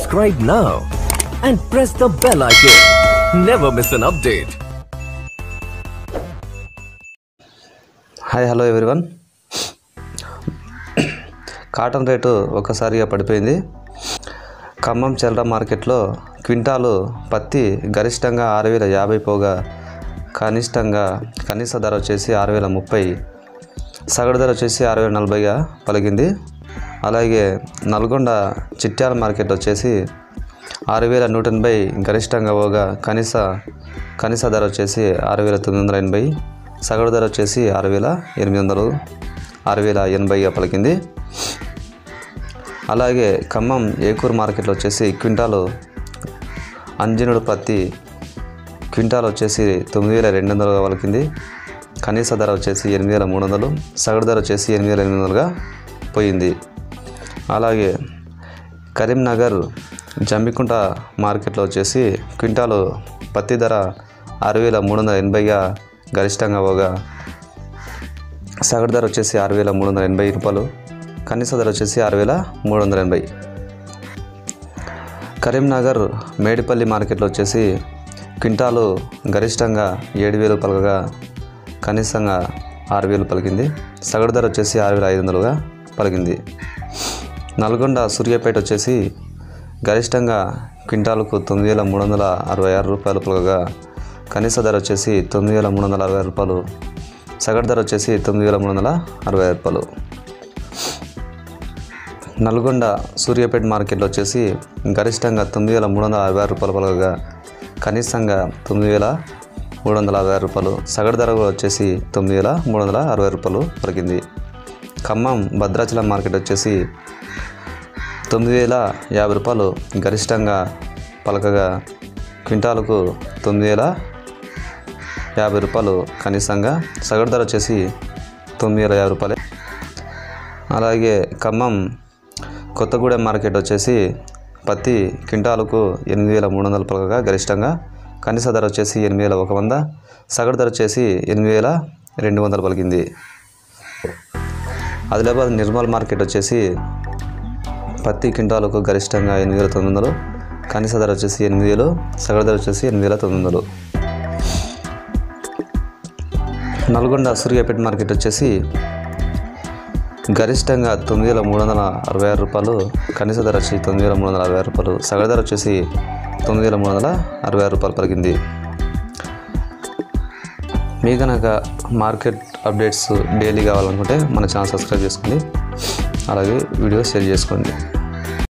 Subscribe now and press the bell icon. Never miss an update. Hi hello everyone cotton rate ఒక్కసారిగా పడిపోయింది ఖమ్మం చెల్ర మార్కెట్లో quintal పత్తి గరిష్టంగా ఆరు వేల యాభై పోగా కనిష్టంగా కనీస ధర వచ్చేసి ఆరు వేల ముప్పై సగటు ధర వచ్చేసి ఆరు వేల నలభైగా పలికింది అలాగే నల్గొండ చిట్యాల మార్కెట్ వచ్చేసి ఆరు వేల నూట ఎనభై గరిష్టంగా పోగా కనీస కనీస ధర వచ్చేసి ఆరు వేల తొమ్మిది వందల ఎనభై సగటు ధర వచ్చేసి ఆరు వేల ఎనిమిది వందలు ఆరు వేల ఎనభైగా పలికింది అలాగే ఖమ్మం ఏకూరు మార్కెట్లో వచ్చేసి క్వింటాలు అంజనుడు పత్తి క్వింటాల్ వచ్చేసి తొమ్మిది వేల రెండు వందలుగా పలికింది కనీస ధర వచ్చేసి ఎనిమిది వేల మూడు వందలు సగటు ధర వచ్చేసి ఎనిమిది వేల ఎనిమిది వందలుగా పోయింది అలాగే కరీంనగర్ జంబికుంట మార్కెట్లో వచ్చేసి క్వింటాలు పత్తి ధర ఆరు వేల మూడు వందల ఎనభైగా గరిష్టంగా పోగా సగటు ధర వచ్చేసి ఆరు వేల మూడు వందల ఎనభై రూపాయలు కనీస ధర వచ్చేసి ఆరు వేల మూడు వందల ఎనభై కరీంనగర్ మేడిపల్లి మార్కెట్లో వచ్చేసి క్వింటాలు గరిష్టంగా ఏడు వేలు పలకగా కనీసంగా ఆరు వేలు పలికింది సగటు ధర వచ్చేసి ఆరు వేల ఐదు వందలుగా పలికింది నల్గొండ సూర్యాపేట వచ్చేసి గరిష్టంగా క్వింటాలకు తొమ్మిది వేల మూడు వందల అరవై ఆరు రూపాయలు పలకగా కనీస ధర వచ్చేసి తొమ్మిది వేల మూడు వందల అరవై రూపాయలు సగటు ధర వచ్చేసి తొమ్మిది వేల మూడు వందల అరవై రూపాయలు నల్గొండ సూర్యాపేట మార్కెట్లో వచ్చేసి గరిష్టంగా తొమ్మిది వేల మూడు వందల అరవై ఆరు రూపాయలు పలకగా కనీసంగా తొమ్మిది వేల మూడు వందల అరవై ఆరు రూపాయలు సగటు ధర కూడా వచ్చేసి తొమ్మిది వేల మూడు వందల అరవై రూపాయలు పలికింది ఖమ్మం భద్రాచలం మార్కెట్ వచ్చేసి తొమ్మిది వేల యాభై రూపాయలు గరిష్టంగా పలకగా క్వింటాలకు తొమ్మిది వేల యాభై రూపాయలు కనీసంగా సగటు ధర వచ్చేసి తొమ్మిది వేల యాభై రూపాయలే అలాగే ఖమ్మం కొత్తగూడెం మార్కెట్ వచ్చేసి పత్తి క్వింటాలకు ఎనిమిది వేల మూడు వందల పలకగా గరిష్టంగా కనీస ధర వచ్చేసి ఎనిమిది వేల ఒక వంద సగటు ధర వచ్చేసి ఎనిమిది వేల రెండు వందలు పలికింది ఆదిలాబాద్ నిర్మల్ మార్కెట్ వచ్చేసి పత్తి క్వింటాలకు గరిష్టంగా ఎనిమిది వేల తొమ్మిది వందలు కనీస ధర వచ్చేసి ఎనిమిది వేలు సగటు ధర వచ్చేసి ఎనిమిది వేల తొమ్మిది వందలు నల్గొండ సూర్యాపేట మార్కెట్ వచ్చేసి గరిష్టంగా తొమ్మిది వేల మూడు వందల అరవై ఆరు రూపాయలు కనీస ధర వచ్చి తొమ్మిది వేల మూడు వందల అరవై ఆరు రూపాయలు సగటు ధర వచ్చేసి తొమ్మిది వేల మూడు వందల అరవై ఆరు రూపాయలు పలికింది మీ కనుక మార్కెట్ అప్డేట్స్ డైలీ కావాలనుకుంటే మన ఛానల్ సబ్స్క్రైబ్ చేసుకోండి అలాగే వీడియో షేర్ చేసుకోండి